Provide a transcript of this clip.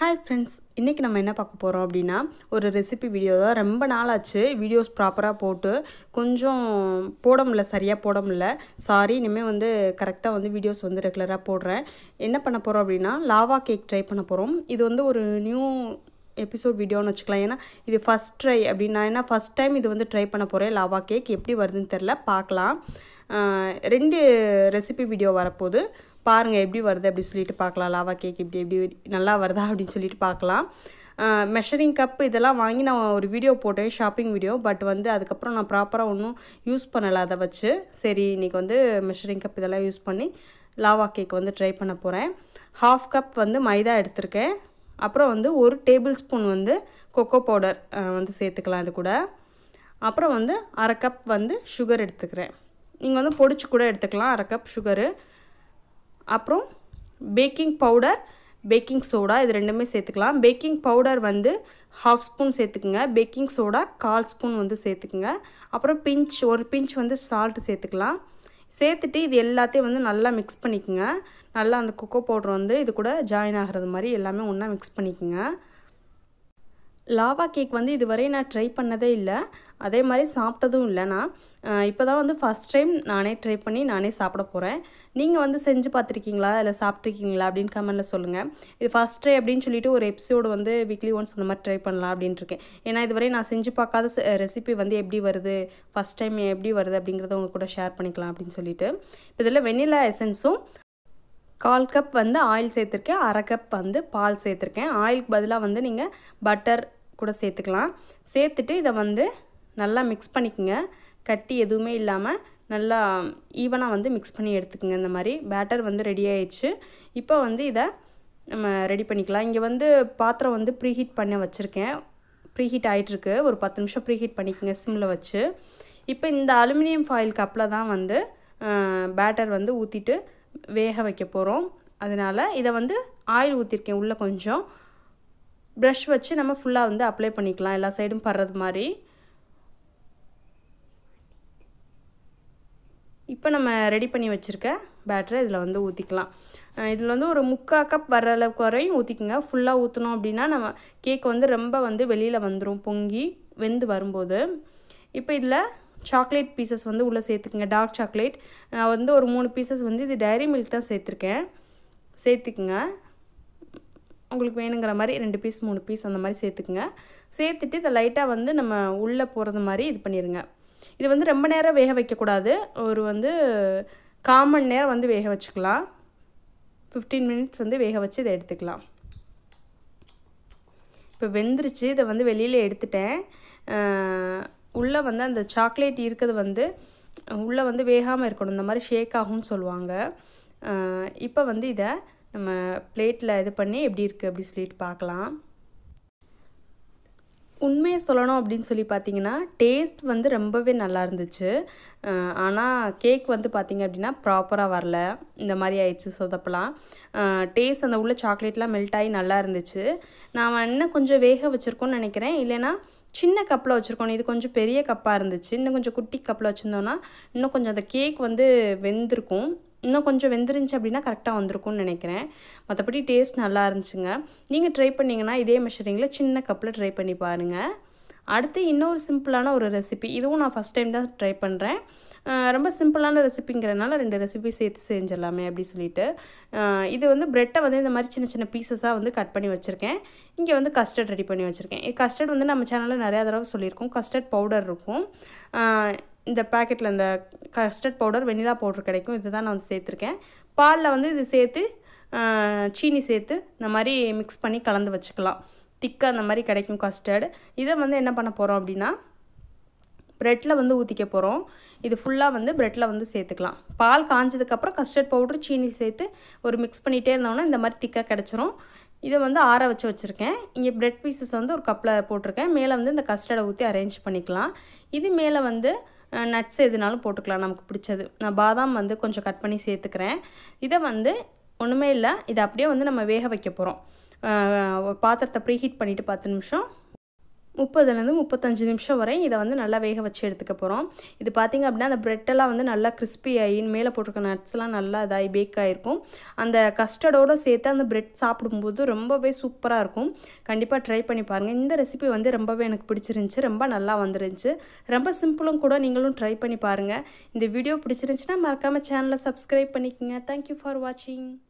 hi friends இன்றைக்கி நம்ம என்ன பார்க்க போகிறோம் அப்படின்னா ஒரு ரெசிபி வீடியோ தான் ரொம்ப நாள் ஆச்சு வீடியோஸ் ப்ராப்பராக போட்டு கொஞ்சம் போட முடியல சரியாக போட முடியல சாரி இனிமேல் வந்து கரெக்டாக வந்து வீடியோஸ் வந்து ரெகுலராக போடுறேன் என்ன பண்ண போகிறோம் அப்படின்னா லாவா கேக் ட்ரை பண்ண போகிறோம் இது வந்து ஒரு நியூ எபிசோட் வீடியோன்னு வச்சுக்கலாம் ஏன்னா இது ஃபஸ்ட் ட்ரை அப்படின்னு நான் என்ன ஃபஸ்ட் டைம் இது வந்து ட்ரை பண்ண போகிறேன் லாவா கேக் எப்படி வருதுன்னு தெரில பார்க்கலாம் ஆஹ் ரெண்டு ரெசிபி வீடியோ வரப்போகுது பாருங்கள் எப்படி வருது அப்படி சொல்லிட்டு பார்க்கலாம் லாவா கேக் இப்படி எப்படி நல்லா வருதா அப்படின்னு சொல்லிட்டு பார்க்கலாம் மெஷரிங் கப் இதெல்லாம் வாங்கி நான் ஒரு வீடியோ போட்டேன் ஷாப்பிங் வீடியோ பட் வந்து அதுக்கப்புறம் நான் ப்ராப்பராக ஒன்றும் யூஸ் பண்ணலை அதை வச்சு சரி இன்றைக்கி வந்து மெஷரிங் கப் இதெல்லாம் யூஸ் பண்ணி லாவா கேக் வந்து ட்ரை பண்ண போகிறேன் ஹாஃப் கப் வந்து மைதா எடுத்திருக்கேன் அப்புறம் வந்து ஒரு டேபிள் ஸ்பூன் வந்து கொக்கோ பவுடர் வந்து சேர்த்துக்கலாம் இது கூட அப்புறம் வந்து அரை கப் வந்து சுகர் எடுத்துக்கிறேன் நீங்கள் வந்து பொடிச்சு கூட எடுத்துக்கலாம் அரை கப் சுகரு அப்புறம் பேக்கிங் பவுடர் பேக்கிங் சோடா இது ரெண்டுமே சேர்த்துக்கலாம் பேக்கிங் பவுடர் வந்து ஹாஃப் ஸ்பூன் சேர்த்துக்குங்க பேக்கிங் சோடா கால் ஸ்பூன் வந்து சேர்த்துக்குங்க அப்புறம் பிஞ்ச் ஒரு பிஞ்ச் வந்து சால்ட்டு சேர்த்துக்கலாம் சேர்த்துட்டு இது எல்லாத்தையும் வந்து நல்லா மிக்ஸ் பண்ணிக்கோங்க நல்லா அந்த கொக்கோ பவுடர் வந்து இது கூட ஜாயின் ஆகிறது மாதிரி எல்லாமே ஒன்றா மிக்ஸ் பண்ணிக்கோங்க லாவா கேக் வந்து இதுவரை நான் ட்ரை பண்ணதே இல்லை அதே மாதிரி சாப்பிட்டதும் இல்லை நான் இப்போ தான் வந்து ஃபஸ்ட் டைம் நானே ட்ரை பண்ணி நானே சாப்பிட போகிறேன் நீங்கள் வந்து செஞ்சு பார்த்துருக்கீங்களா இல்லை சாப்பிட்ருக்கீங்களா அப்படின்னு கமெண்ட்டில் சொல்லுங்கள் இது ஃபஸ்ட் ட்ரை அப்படின்னு சொல்லிட்டு ஒரு எபிசோடு வந்து வீக்லி ஒன்ஸ் அந்த மாதிரி ட்ரை பண்ணலாம் அப்படின்ட்டு இருக்கேன் ஏன்னா இதுவரை நான் செஞ்சு பார்க்காத ரெசிபி வந்து எப்படி வருது ஃபஸ்ட் டைம் எப்படி வருது அப்படிங்கிறத உங்கள் கூட ஷேர் பண்ணிக்கலாம் அப்படின்னு சொல்லிட்டு இப்போ இதில் வெண்ணிலா எசன்ஸும் கால் கப் வந்து ஆயில் சேர்த்துருக்கேன் அரை கப் வந்து பால் சேர்த்துருக்கேன் ஆயிலுக்கு பதிலாக வந்து நீங்கள் பட்டர் கூட சேர்த்துக்கலாம் சேர்த்துட்டு இதை வந்து நல்லா மிக்ஸ் பண்ணிக்கோங்க கட்டி எதுவுமே இல்லாமல் நல்லா ஈவனாக வந்து மிக்ஸ் பண்ணி எடுத்துக்கோங்க இந்த மாதிரி பேட்டர் வந்து ரெடி ஆயிடுச்சு இப்போ வந்து இதை நம்ம ரெடி பண்ணிக்கலாம் இங்கே வந்து பாத்திரம் வந்து ப்ரீஹீட் பண்ண வச்சுருக்கேன் ப்ரீஹீட் ஆகிட்டுருக்கு ஒரு பத்து நிமிஷம் ப்ரீஹீட் பண்ணிக்கோங்க சிம்மில் வச்சு இப்போ இந்த அலுமினியம் ஃபாயில் கப்பில் தான் வந்து பேட்டர் வந்து ஊற்றிட்டு வேக வைக்க போகிறோம் அதனால் இதை வந்து ஆயில் ஊற்றிருக்கேன் உள்ளே கொஞ்சம் ப்ரஷ் வச்சு நம்ம ஃபுல்லாக வந்து அப்ளை பண்ணிக்கலாம் எல்லா சைடும் படுறது மாதிரி இப்போ நம்ம ரெடி பண்ணி வச்சுருக்க பேட்டரை இதில் வந்து ஊற்றிக்கலாம் இதில் வந்து ஒரு முக்கால் கப் வர அளவுக்கு வரையும் ஊற்றிக்கோங்க ஃபுல்லாக ஊற்றணும் அப்படின்னா நம்ம கேக் வந்து ரொம்ப வந்து வெளியில் வந்துடும் பொங்கி வெந்து வரும்போது இப்போ இதில் சாக்லேட் பீசஸ் வந்து உள்ளே சேர்த்துக்குங்க டார்க் சாக்லேட் நான் வந்து ஒரு மூணு பீசஸ் வந்து இது டைரி மில்க் தான் சேர்த்துருக்கேன் சேர்த்துக்குங்க உங்களுக்கு வேணுங்கிற மாதிரி ரெண்டு பீஸ் மூணு பீஸ் அந்த மாதிரி சேர்த்துக்குங்க சேர்த்துட்டு இதை லைட்டாக வந்து நம்ம உள்ளே போகிறது மாதிரி இது பண்ணிடுங்க இது வந்து ரொம்ப நேரம் வேக வைக்கக்கூடாது ஒரு வந்து காமன் நேரம் வந்து வேக வச்சுக்கலாம் ஃபிஃப்டீன் மினிட்ஸ் வந்து வேக வச்சு இதை எடுத்துக்கலாம் இப்போ வெந்துருச்சு இதை வந்து வெளியில் எடுத்துட்டேன் உள்ளே வந்து அந்த சாக்லேட் இருக்கிறது வந்து உள்ளே வந்து வேகாமல் இருக்கணும் இந்த மாதிரி ஷேக் ஆகும்னு சொல்லுவாங்க இப்போ வந்து இதை நம்ம பிளேட்டில் இது பண்ணி எப்படி இருக்குது அப்படி சொல்லிட்டு பார்க்கலாம் உண்மையை சொல்லணும் அப்படின்னு சொல்லி பார்த்தீங்கன்னா டேஸ்ட் வந்து ரொம்பவே நல்லா இருந்துச்சு ஆனால் கேக் வந்து பார்த்திங்க அப்படின்னா ப்ராப்பராக வரல இந்த மாதிரி ஆயிடுச்சு சொதப்பலாம் டேஸ்ட் அந்த உள்ள சாக்லேட்லாம் மெல்ட் ஆகி நல்லா இருந்துச்சு நான் இன்னும் கொஞ்சம் வேக வச்சுருக்கோன்னு நினைக்கிறேன் இல்லைன்னா சின்ன கப்பில் வச்சுருக்கோம் இது கொஞ்சம் பெரிய கப்பாக இருந்துச்சு இன்னும் கொஞ்சம் குட்டி கப்பில் வச்சுருந்தோன்னா இன்னும் கொஞ்சம் அந்த கேக் வந்து வெந்திருக்கும் இன்னும் கொஞ்சம் வெந்துருந்துச்சு அப்படின்னா கரெக்டாக வந்திருக்கும்னு நினைக்கிறேன் மற்றபடி டேஸ்ட் நல்லா இருந்துச்சுங்க நீங்கள் ட்ரை பண்ணிங்கன்னா இதே மெஷரிங்கில் சின்ன கப்பில் ட்ரை பண்ணி பாருங்கள் அடுத்து இன்னொரு சிம்பிளான ஒரு ரெசிபி இதுவும் நான் ஃபஸ்ட் டைம் தான் ட்ரை பண்ணுறேன் ரொம்ப சிம்பிளான ரெசிபிங்கிறனால ரெண்டு ரெசிபி சேர்த்து செஞ்சிடலாமே அப்படி சொல்லிட்டு இது வந்து ப்ரெட்டை வந்து இந்த மாதிரி சின்ன சின்ன பீசஸாக வந்து கட் பண்ணி வச்சுருக்கேன் இங்கே வந்து கஸ்டர்ட் ரெடி பண்ணி வச்சுருக்கேன் கஸ்டர்ட் வந்து நம்ம சேனலில் நிறையா தடவை சொல்லியிருக்கோம் கஸ்டர்ட் பவுடர் இருக்கும் இந்த பேக்கெட்டில் இந்த கஸ்டர்ட் பவுடர் வெனிலா பவுடர் கிடைக்கும் இது தான் நான் வந்து சேர்த்துருக்கேன் பாலில் வந்து இது சேர்த்து சீனி சேர்த்து இந்த மாதிரி மிக்ஸ் பண்ணி கலந்து வச்சுக்கலாம் திக்காக அந்த மாதிரி கிடைக்கும் கஸ்டர்டு இதை வந்து என்ன பண்ண போகிறோம் அப்படின்னா ப்ரெட்டில் வந்து ஊற்றிக்க போகிறோம் இது ஃபுல்லாக வந்து ப்ரெட்டில் வந்து சேர்த்துக்கலாம் பால் காஞ்சதுக்கப்புறம் கஸ்டர்ட் பவுட்ரு சீனி சேர்த்து ஒரு மிக்ஸ் பண்ணிகிட்டே இருந்தோம்னா இந்த மாதிரி திக்காக கிடச்சிரும் இதை வந்து ஆற வச்சு வச்சுருக்கேன் இங்கே ப்ரெட் பீசஸ் வந்து ஒரு கப்பில் போட்டிருக்கேன் மேலே வந்து இந்த கஸ்டர்டை ஊற்றி அரேஞ்ச் பண்ணிக்கலாம் இது மேலே வந்து நட்ஸ் எதுனாலும் போட்டுக்கலாம் நமக்கு பிடிச்சது நான் பாதாம் வந்து கொஞ்சம் கட் பண்ணி சேர்த்துக்கிறேன் இதை வந்து ஒன்றுமே இல்லை இதை அப்படியே வந்து நம்ம வேக வைக்க போகிறோம் ஒரு பாத்திரத்தை ப்ரீஹீட் பண்ணிவிட்டு பத்து நிமிஷம் முப்பதுலேருந்து முப்பத்தஞ்சு நிமிஷம் வரை இதை வந்து நல்லா வேக வச்சு எடுத்துக்க போகிறோம் இது பார்த்திங்க அப்படின்னா அந்த ப்ரெட்டெல்லாம் வந்து நல்லா கிறிஸ்பி ஆகி மேலே போட்டிருக்க நட்ஸ்லாம் நல்லா இதாகி பேக் ஆகிருக்கும் அந்த கஸ்டர்டோடு சேர்த்து அந்த ப்ரெட் சாப்பிடும்போது ரொம்பவே சூப்பராக இருக்கும் கண்டிப்பாக ட்ரை பண்ணி பாருங்கள் இந்த ரெசிபி வந்து ரொம்பவே எனக்கு பிடிச்சிருந்துச்சி ரொம்ப நல்லா வந்துருந்துச்சு ரொம்ப சிம்பிளும் கூட நீங்களும் ட்ரை பண்ணி பாருங்கள் இந்த வீடியோ பிடிச்சிருந்துச்சின்னா மறக்காமல் சேனலை சப்ஸ்கிரைப் பண்ணிக்கோங்க தேங்க்யூ ஃபார் வாட்சிங்